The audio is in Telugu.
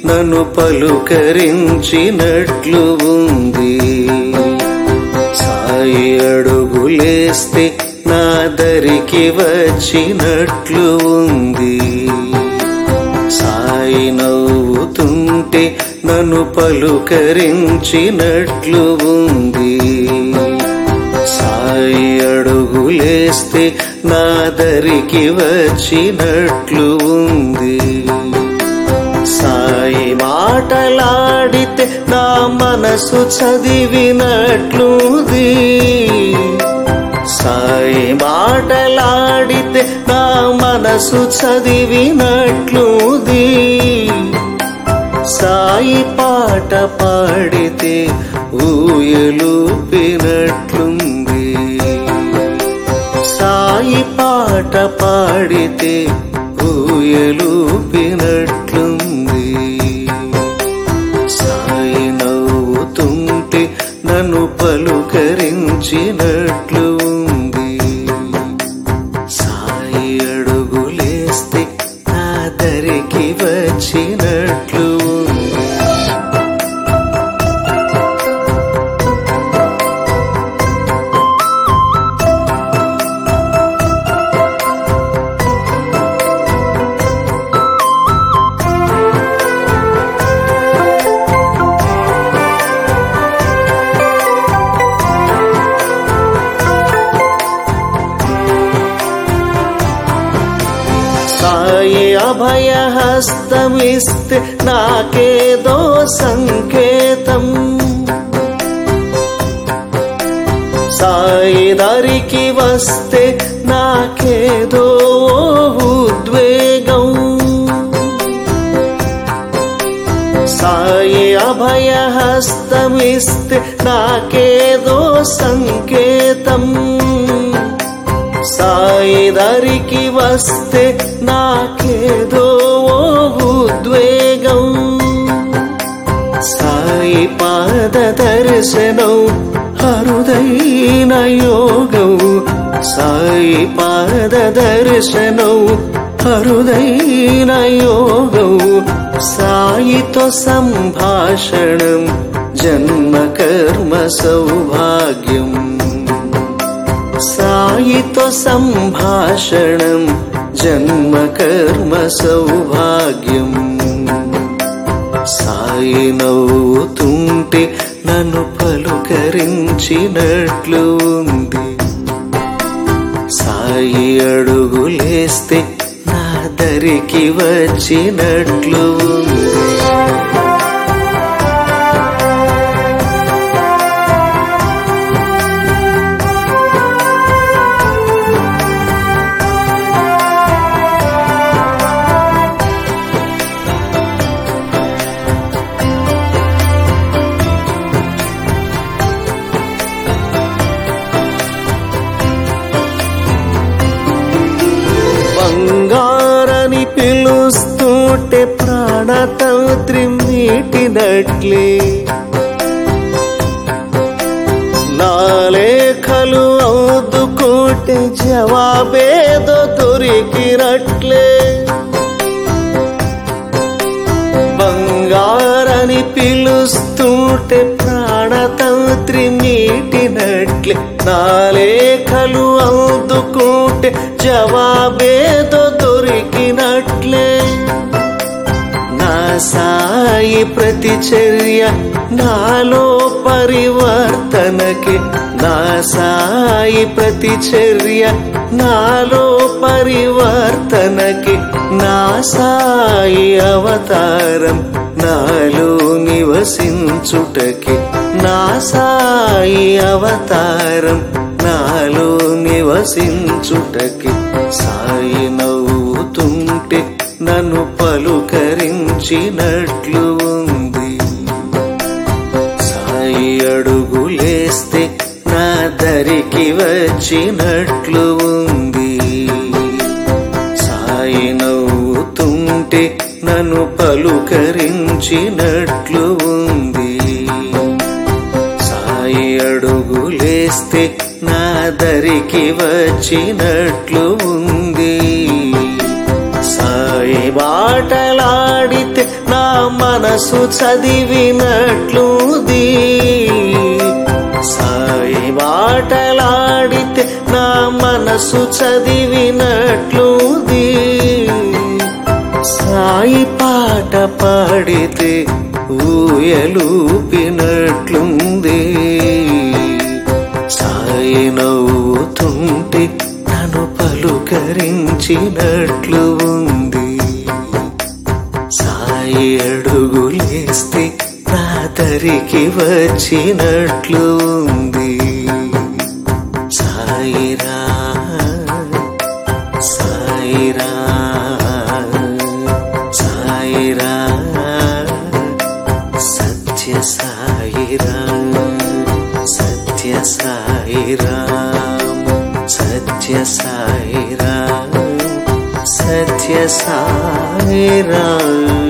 నన్ను పలుకరించినట్లు ఉంది సాయి అడుగులేస్తే నా దరికి వచ్చినట్లు ఉంది సాయి నవ్వుతుంటే నన్ను పలుకరించినట్లు ఉంది సాయి అడుగులేస్తే నా దరికి వచ్చినట్లు ఉంది సాయి మాటలాడితే నా మనసు చదివినట్లుంది సాయి మాటలాడితే నా మనసు చదివినట్లుంది సాయి పాట పాడితే ఊయలూపినట్లుంది సాయి పాట పాడితే ఊయలూపినట్లుంది సాయి నవ్వుతుంటే నన్ను పలుకరించినట్లు ఉంది సాయి అడుగులేస్తే నా దరికి వచ్చినట్లు ఉంది సాయి అభయ హస్తమిస్తే నాకేదో సంకేతం సాయి దరికి వస్తే నాకేదో ఉద్వేగం సాయి అభయ హస్తమిస్తే నాకేదో సంకేతం సాయి దరికి వస్తే నాకేదో ఉద్వేగం సాయి పాద దర్శనం అరుదైన యోగం సాయి పాద దర్శనం అరుదైన యోగం సాయితో సంభాషణం జన్మ కర్మ సౌభాగ్యం సాయితో సంభాషణం జన్మ కర్మ సౌభాగ్యం సాయి నవ్వుతుంటే నన్ను పలుకరించినట్లు ఉంది సాయి అడుగులేస్తే నా దరికి వచ్చినట్లు ఉంది బంగారని పిలుస్తుంటే ప్రాణతంత్రి మీటినట్లే నా లేఖలు అవుదుకుంటే జవాబేదో దొరికినట్లే బంగారని పిలుస్తుంటే ప్రాణతంత్రి మీటినట్లే నా లేఖలు అందుకుంటే జవాబేదో దొరికినట్లే నా సాయి ప్రతిచర్య నాలో పరివర్తనకి నా సాయి ప్రతిచర్య నాలో పరివర్తనకి నా సాయి అవతారం నాలో నివసించుటకి నా సాయి అవతారం నాలో నివసించుటకి సాయి నవ్వుతుంటే నన్ను పలుకరించినట్లు ఉంది సాయి అడుగులేస్తే నా దరికి వచ్చినట్లు ఉంది సాయి నవ్వుతుంటే నన్ను పలుకరించినట్లు ఉంది సాయి అడుగులేస్తే నా దరికి వచ్చినట్లు ఉంది సాయి బాటలాడితే నా మనసు చదివినట్లుంది సాయి బాటలాడితే నా మనసు చదివినట్లుంది సాయి పాట పాడితే ఊయలూపినట్లుంది సాయి నవ్వుతుంటే నన్ను పలుకరించినట్లు ఉంది సాయి అడుగులేస్తే నా దరికి వచ్చినట్లు ఉంది సాయిరా సాయిరా సాయిరా సత్య సాయిరా సత్య సాయిరా సత్య సాయిరా సత్య సాయిరా